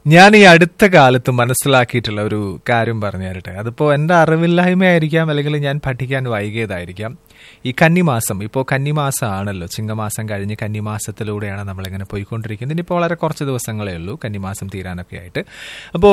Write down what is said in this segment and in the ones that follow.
ഞാൻ ഈ അടുത്ത കാലത്ത് മനസ്സിലാക്കിയിട്ടുള്ള ഒരു കാര്യം പറഞ്ഞു തരട്ടെ അതിപ്പോ എന്റെ അറിവില്ലായ്മയായിരിക്കാം അല്ലെങ്കിൽ ഞാൻ പഠിക്കാൻ വൈകിയതായിരിക്കാം ഈ കന്നിമാസം ഇപ്പോൾ കന്നിമാസം ആണല്ലോ ചിങ്ങമാസം കഴിഞ്ഞ് കന്നിമാസത്തിലൂടെയാണ് നമ്മളിങ്ങനെ പോയിക്കൊണ്ടിരിക്കുന്നത് ഇനിയിപ്പോൾ വളരെ കുറച്ച് ദിവസങ്ങളേ ഉള്ളൂ കന്നിമാസം തീരാനൊക്കെ ആയിട്ട് അപ്പോൾ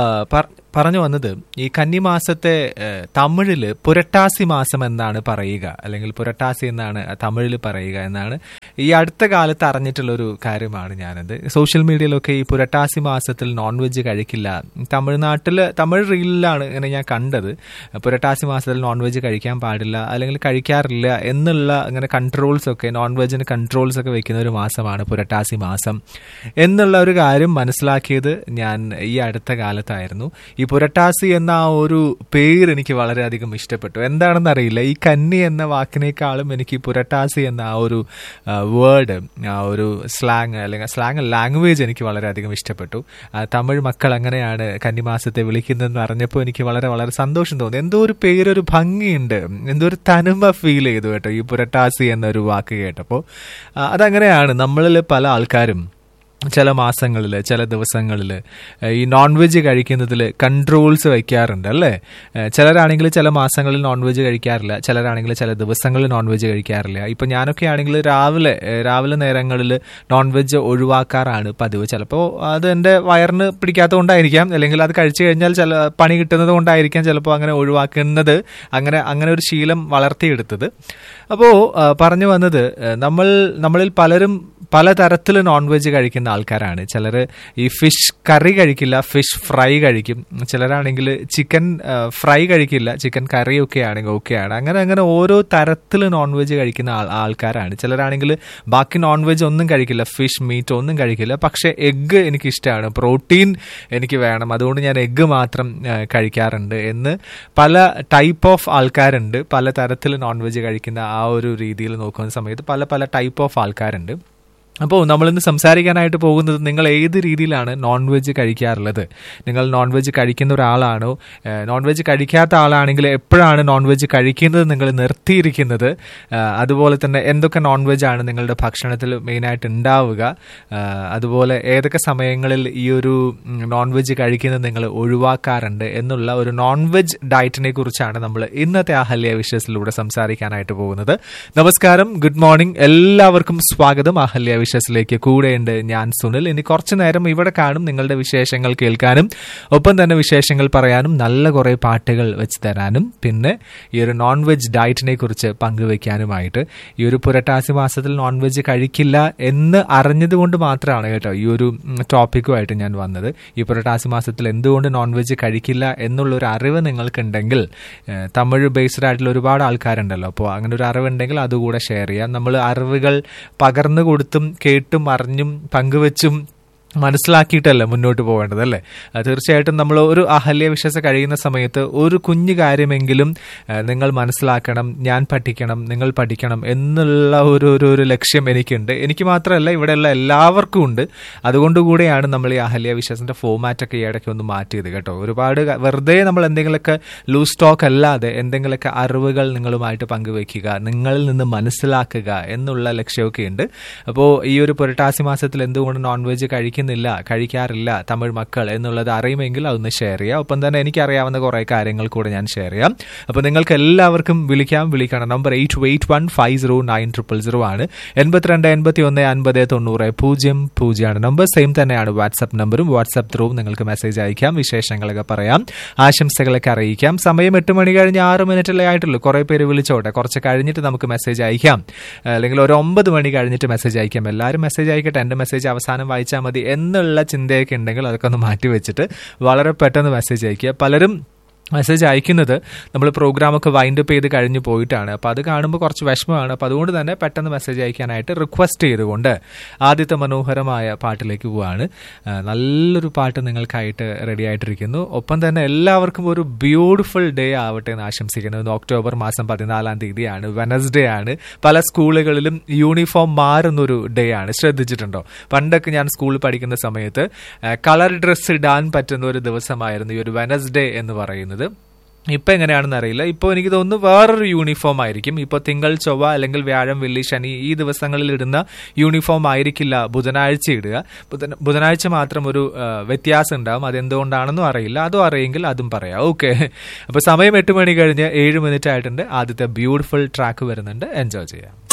പറഞ്ഞു വന്നത് ഈ കന്നിമാസത്തെ തമിഴിൽ പുരട്ടാസി മാസം എന്നാണ് പറയുക അല്ലെങ്കിൽ പുരട്ടാസി എന്നാണ് തമിഴിൽ പറയുക എന്നാണ് ഈ അടുത്ത കാലത്ത് അറിഞ്ഞിട്ടുള്ള ഒരു കാര്യമാണ് ഞാനത് സോഷ്യൽ മീഡിയയിലൊക്കെ ഈ പുരട്ടാസി മാസത്തിൽ നോൺ വെജ് കഴിക്കില്ല തമിഴ്നാട്ടിൽ തമിഴ് റീലിലാണ് ഇങ്ങനെ ഞാൻ കണ്ടത് പുരട്ടാസി മാസത്തിൽ നോൺ വെജ് കഴിക്കാൻ പാടില്ല അല്ലെങ്കിൽ കഴിക്കാറില്ല എന്നുള്ള അങ്ങനെ കൺട്രോൾസ് ഒക്കെ നോൺ വെജിന് കൺട്രോൾസ് ഒക്കെ വെക്കുന്ന ഒരു മാസമാണ് പുരട്ടാസി മാസം എന്നുള്ള ഒരു കാര്യം മനസ്സിലാക്കിയത് ഞാൻ ഈ അടുത്ത കാലത്തായിരുന്നു ഈ പുരട്ടാസി എന്ന ആ ഒരു പേര് എനിക്ക് വളരെയധികം ഇഷ്ടപ്പെട്ടു എന്താണെന്ന് അറിയില്ല ഈ കന്നി എന്ന വാക്കിനേക്കാളും എനിക്ക് പുരട്ടാസി എന്ന ആ ഒരു വേർഡ് ആ ഒരു സ്ലാങ് അല്ലെങ്കിൽ സ്ലാങ് ലാംഗ്വേജ് എനിക്ക് വളരെയധികം ഇഷ്ടപ്പെട്ടു തമിഴ് മക്കൾ അങ്ങനെയാണ് കന്നിമാസത്തെ വിളിക്കുന്നതെന്ന് അറിഞ്ഞപ്പോൾ എനിക്ക് വളരെ വളരെ സന്തോഷം തോന്നി എന്തോ ഒരു പേരൊരു ഭംഗിയുണ്ട് എന്തോ ഒരു തനുമ ഫീൽ ചെയ്തു കേട്ടോ ഈ പുരട്ടാസി എന്നൊരു വാക്ക് കേട്ടപ്പോൾ അതങ്ങനെയാണ് നമ്മളിൽ പല ആൾക്കാരും ചില മാസങ്ങളിൽ ചില ദിവസങ്ങളിൽ ഈ നോൺ വെജ് കഴിക്കുന്നതിൽ കൺട്രോൾസ് വയ്ക്കാറുണ്ട് അല്ലേ ചിലരാണെങ്കിൽ ചില മാസങ്ങളിൽ നോൺ വെജ് കഴിക്കാറില്ല ചിലരാണെങ്കിൽ ചില ദിവസങ്ങളിൽ നോൺ വെജ് കഴിക്കാറില്ല ഇപ്പം ഞാനൊക്കെ ആണെങ്കിൽ രാവിലെ രാവിലെ നേരങ്ങളിൽ നോൺ വെജ് ഒഴിവാക്കാറാണ് പതിവ് ചിലപ്പോൾ അത് എൻ്റെ വയറിന് പിടിക്കാത്തതുകൊണ്ടായിരിക്കാം അല്ലെങ്കിൽ അത് കഴിച്ചു കഴിഞ്ഞാൽ ചില പണി കിട്ടുന്നത് കൊണ്ടായിരിക്കാം ചിലപ്പോൾ അങ്ങനെ ഒഴിവാക്കുന്നത് അങ്ങനെ അങ്ങനെ ഒരു ശീലം വളർത്തിയെടുത്തത് അപ്പോൾ പറഞ്ഞു വന്നത് നമ്മൾ നമ്മളിൽ പലരും പലതരത്തിൽ നോൺ വെജ് കഴിക്കുന്ന ആൾക്കാരാണ് ചിലർ ഈ ഫിഷ് കറി കഴിക്കില്ല ഫിഷ് ഫ്രൈ കഴിക്കും ചിലരാണെങ്കിൽ ചിക്കൻ ഫ്രൈ കഴിക്കില്ല ചിക്കൻ കറിയൊക്കെ ആണെങ്കിൽ ഓക്കെയാണ് അങ്ങനെ അങ്ങനെ ഓരോ തരത്തിൽ നോൺ വെജ് കഴിക്കുന്ന ആൾക്കാരാണ് ചിലരാണെങ്കിൽ ബാക്കി നോൺ വെജ് ഒന്നും കഴിക്കില്ല ഫിഷ് മീറ്റ് ഒന്നും കഴിക്കില്ല പക്ഷെ എഗ്ഗ് എനിക്ക് ഇഷ്ടമാണ് പ്രോട്ടീൻ എനിക്ക് വേണം അതുകൊണ്ട് ഞാൻ എഗ്ഗ് മാത്രം കഴിക്കാറുണ്ട് എന്ന് പല ടൈപ്പ് ഓഫ് ആൾക്കാരുണ്ട് പല തരത്തിൽ നോൺ വെജ് കഴിക്കുന്ന ആ ഒരു രീതിയിൽ നോക്കുന്ന സമയത്ത് പല പല ടൈപ്പ് ഓഫ് ആൾക്കാരുണ്ട് അപ്പോൾ നമ്മളിന്ന് സംസാരിക്കാനായിട്ട് പോകുന്നത് നിങ്ങൾ ഏത് രീതിയിലാണ് നോൺ വെജ് കഴിക്കാറുള്ളത് നിങ്ങൾ നോൺ വെജ് കഴിക്കുന്ന ഒരാളാണോ നോൺ വെജ് കഴിക്കാത്ത ആളാണെങ്കിൽ എപ്പോഴാണ് നോൺ വെജ് കഴിക്കുന്നത് നിങ്ങൾ നിർത്തിയിരിക്കുന്നത് അതുപോലെ തന്നെ എന്തൊക്കെ നോൺ വെജ് ആണ് നിങ്ങളുടെ ഭക്ഷണത്തിൽ മെയിനായിട്ട് ഉണ്ടാവുക അതുപോലെ ഏതൊക്കെ സമയങ്ങളിൽ ഈ ഒരു നോൺ വെജ് കഴിക്കുന്നത് നിങ്ങൾ ഒഴിവാക്കാറുണ്ട് എന്നുള്ള ഒരു നോൺ വെജ് ഡയറ്റിനെ കുറിച്ചാണ് നമ്മൾ ഇന്നത്തെ അഹല്യ വിഷയത്തിലൂടെ സംസാരിക്കാനായിട്ട് പോകുന്നത് നമസ്കാരം ഗുഡ് മോർണിംഗ് എല്ലാവർക്കും സ്വാഗതം അഹല്യ വിഷയത്തിലേക്ക് കൂടെയുണ്ട് ഞാൻ സുനിൽ ഇനി കുറച്ചു നേരം ഇവിടെ കാണും നിങ്ങളുടെ വിശേഷങ്ങൾ കേൾക്കാനും ഒപ്പം തന്നെ വിശേഷങ്ങൾ പറയാനും നല്ല കുറെ പാട്ടുകൾ വെച്ച് തരാനും പിന്നെ ഈ ഒരു നോൺ വെജ് ഡയറ്റിനെ കുറിച്ച് പങ്കുവെക്കാനുമായിട്ട് ഈ ഒരു പുരട്ടാസി മാസത്തിൽ നോൺ വെജ് കഴിക്കില്ല എന്ന് അറിഞ്ഞതുകൊണ്ട് മാത്രമാണ് കേട്ടോ ഈ ഒരു ടോപ്പിക്കുമായിട്ട് ഞാൻ വന്നത് ഈ പുരട്ടാസി മാസത്തിൽ എന്തുകൊണ്ട് നോൺ വെജ് കഴിക്കില്ല എന്നുള്ള ഒരു അറിവ് നിങ്ങൾക്കുണ്ടെങ്കിൽ തമിഴ് ബേസ്ഡ് ആയിട്ടുള്ള ഒരുപാട് ആൾക്കാരുണ്ടല്ലോ അപ്പോൾ അങ്ങനെ ഒരു അറിവുണ്ടെങ്കിൽ അതുകൂടെ ഷെയർ ചെയ്യാം നമ്മൾ അറിവുകൾ പകർന്നു കൊടുത്തും കേട്ടും അറിഞ്ഞും പങ്കുവച്ചും മനസ്സിലാക്കിയിട്ടല്ല മുന്നോട്ട് പോകേണ്ടത് അല്ലേ തീർച്ചയായിട്ടും നമ്മൾ ഒരു അഹല്യ വിശ്വസ കഴിയുന്ന സമയത്ത് ഒരു കുഞ്ഞു കാര്യമെങ്കിലും നിങ്ങൾ മനസ്സിലാക്കണം ഞാൻ പഠിക്കണം നിങ്ങൾ പഠിക്കണം എന്നുള്ള ഒരു ഒരു ഒരു ലക്ഷ്യം എനിക്കുണ്ട് എനിക്ക് മാത്രമല്ല ഇവിടെയുള്ള എല്ലാവർക്കും ഉണ്ട് അതുകൊണ്ടുകൂടെയാണ് നമ്മൾ ഈ അഹല്യ വിശ്വസിന്റെ ഫോമാറ്റൊക്കെ ഈ ഇടയ്ക്ക് ഒന്ന് മാറ്റിയത് കേട്ടോ ഒരുപാട് വെറുതെ നമ്മൾ എന്തെങ്കിലുമൊക്കെ ലൂസ് ടോക്ക് അല്ലാതെ എന്തെങ്കിലുമൊക്കെ അറിവുകൾ നിങ്ങളുമായിട്ട് പങ്കുവെക്കുക നിങ്ങളിൽ നിന്ന് മനസ്സിലാക്കുക എന്നുള്ള ലക്ഷ്യമൊക്കെ ഉണ്ട് അപ്പോൾ ഈ ഒരു പുരട്ടാസി മാസത്തിൽ എന്തുകൊണ്ട് നോൺ വെജ് കഴിക്കും കഴിക്കുന്നില്ല കഴിക്കാറില്ല തമിഴ് മക്കൾ എന്നുള്ളത് അറിയുമെങ്കിൽ അതൊന്ന് ഷെയർ ചെയ്യാം ഒപ്പം തന്നെ എനിക്കറിയാവുന്ന കുറേ കാര്യങ്ങൾ കൂടെ ഞാൻ ഷെയർ ചെയ്യാം അപ്പോൾ നിങ്ങൾക്ക് എല്ലാവർക്കും വിളിക്കാം വിളിക്കണം number eight eight one five zero nine triple zero ആണ് എൺപത്തിരണ്ട് എൺപത്തി ഒന്ന് അൻപത് തൊണ്ണൂറ് പൂജ്യം പൂജ്യമാണ് നമ്പർ സെയിം തന്നെയാണ് വാട്സ്ആപ്പ് നമ്പറും വാട്സ്ആപ്പ് ത്രൂ നിങ്ങൾക്ക് മെസ്സേജ് അയക്കാം വിശേഷങ്ങളൊക്കെ പറയാം ആശംസകളൊക്കെ അറിയിക്കാം സമയം എട്ട് മണി കഴിഞ്ഞ് ആറ് മിനിറ്റല്ലേ ആയിട്ടുള്ളൂ കുറേ പേര് വിളിച്ചോട്ടെ കുറച്ച് കഴിഞ്ഞിട്ട് നമുക്ക് മെസ്സേജ് അയക്കാം അല്ലെങ്കിൽ ഒരു ഒമ്പത് മണി കഴിഞ്ഞിട്ട് മെസ്സേജ് അയക്കാം എല്ലാവരും മെസ്സേജ് അയക്കട്ടെ എൻ്റെ മെസ്സേജ് അവസാനം വായിച്ചാൽ മതി എന്നുള്ള ചിന്തയൊക്കെ ഉണ്ടെങ്കിൽ അതൊക്കെ ഒന്ന് മാറ്റി വെച്ചിട്ട് വളരെ പെട്ടെന്ന് മെസ്സേജ് അയക്കുക പലരും മെസ്സേജ് അയക്കുന്നത് നമ്മൾ പ്രോഗ്രാമൊക്കെ വൈൻഡപ്പ് ചെയ്ത് കഴിഞ്ഞ് പോയിട്ടാണ് അപ്പോൾ അത് കാണുമ്പോൾ കുറച്ച് വിഷമമാണ് അപ്പോൾ അതുകൊണ്ട് തന്നെ പെട്ടെന്ന് മെസ്സേജ് അയക്കാനായിട്ട് റിക്വസ്റ്റ് ചെയ്തുകൊണ്ട് ആദ്യത്തെ മനോഹരമായ പാട്ടിലേക്ക് പോവാണ് നല്ലൊരു പാട്ട് നിങ്ങൾക്കായിട്ട് റെഡി ആയിട്ടിരിക്കുന്നു ഒപ്പം തന്നെ എല്ലാവർക്കും ഒരു ബ്യൂട്ടിഫുൾ ഡേ ആവട്ടെ എന്ന് ആശംസിക്കുന്നത് ഒക്ടോബർ മാസം പതിനാലാം തീയതിയാണ് വെനസ്ഡേ ആണ് പല സ്കൂളുകളിലും യൂണിഫോം മാറുന്നൊരു ഡേ ആണ് ശ്രദ്ധിച്ചിട്ടുണ്ടോ പണ്ടൊക്കെ ഞാൻ സ്കൂളിൽ പഠിക്കുന്ന സമയത്ത് കളർ ഡ്രസ്സ് ഇടാൻ പറ്റുന്ന ഒരു ദിവസമായിരുന്നു ഈ ഒരു വെനസ്ഡേ എന്ന് പറയുന്നത് ഇപ്പൊ എങ്ങനെയാണെന്ന് അറിയില്ല ഇപ്പോൾ എനിക്ക് തോന്നുന്നു വേറൊരു യൂണിഫോം ആയിരിക്കും ഇപ്പോൾ തിങ്കൾ ചൊവ്വ അല്ലെങ്കിൽ വ്യാഴം വെള്ളി ശനി ഈ ദിവസങ്ങളിൽ ഇടുന്ന യൂണിഫോം ആയിരിക്കില്ല ബുധനാഴ്ച ഇടുക ബുധന- ബുധനാഴ്ച മാത്രം ഒരു ആ, വ്യത്യാസം ഉണ്ടാവും അതെന്തുകൊണ്ടാണെന്നും അറിയില്ല അതും അറിയെങ്കിൽ അതും പറയാം ഓക്കെ അപ്പൊ സമയം എട്ട് മണി കഴിഞ്ഞ് ഏഴ് മിനിറ്റ് ആയിട്ടുണ്ട് ആദ്യത്തെ ബ്യൂട്ടിഫുൾ ട്രാക്ക് വരുന്നുണ്ട് എൻജോയ് ചെയ്യാം